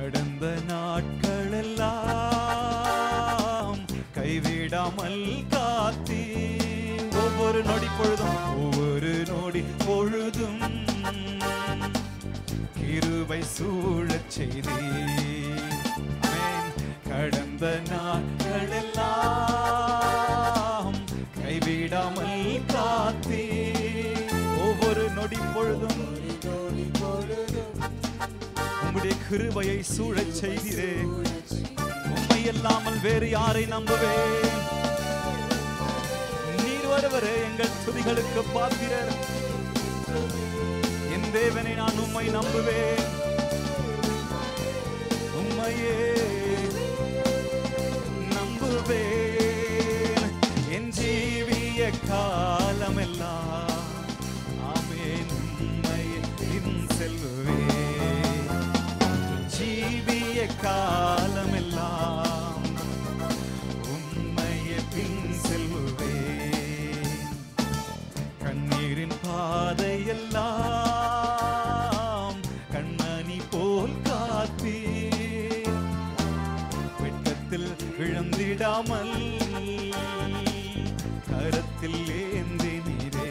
கடந்த நாட்கள் எல்லாம் கைவிடாமல் காத்தீ ஒவ்வொரு நொடி பொழுதும் ஒவ்வொரு நொடி பொழுதும் கிருபை சூழச் செய்தீ கடந்த நாட்கள் எல்லாம் கைவிடாமல் காத்தீ ஒவ்வொரு நொடி பொழுதும் உம்முடைய கிருபையை சூழச் செய்கிறே உண்மை இல்லாமல் வேறு யாரை நம்புவேன் நீர் ஒருவரே எங்கள் துதிகளுக்கு பாத்திரர் என் தேவனை நான் உம்மை நம்புவேன் உம்மையே நம்புவேன் என் ஜீவிய காலமெல்லாம் ஆமென் உம்மையே பின் செல்வேன் ஜீவிய காலமெல்லாம் உம்மையே பின் செல்வேன் கண்ணீரின் பாதையெல்லாம் கண்ணனி போல் காத்தீ வெட்டத்தில் விழுந்திடாமல் கரத்தில் ஏந்தினீரே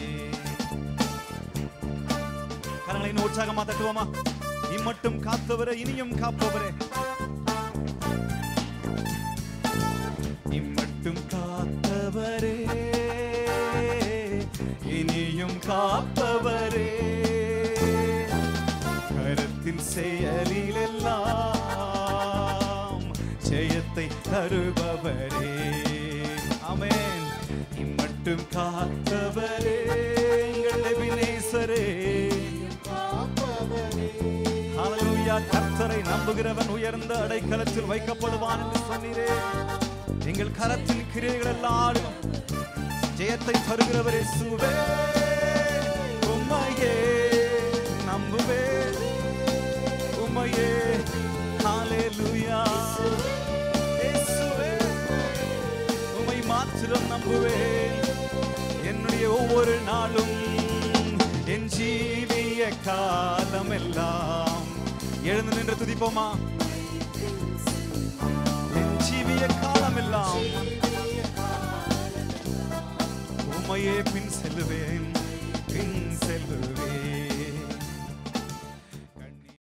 கரங்களை இன்னும் உற்சாகமா தட்டுவோமா இம்மட்டும் காத்தவரே இனியும் காப்பவரே இம்மட்டும் காத்தவரே இனியும் காப்பவரே கருத்தின் செயலிலெல்லாம் ஜெயத்தை தருபவரே அமேன் இம்மட்டும் காத்தவரே எங்கள் எபினேசரே ஹalleluya கர்த்தரை நம்புகிறவன் உயர்ந்த அடைக்கலத்தில் வைக்கப்படுவான் என்று சொன்னீரே எங்கள் கரத்தின் கிரியைகள் எல்லாம் ஜெயத்தை தருகிறவர் இயேசுவே உம்மையே நம்புவே உம்மையே ஹalleluya இயேசுவே உம்மை மாத்திரம் நம்புவேன் என்னுடைய ஒவ்வொரு நாளும் என் ஜீவிய காலம் எல்லாம் எழுந்து நின்று துதிப்போமா என் ஜீவிய காலம் எல்லாம் உம்மையே பின் செல்லுவேன்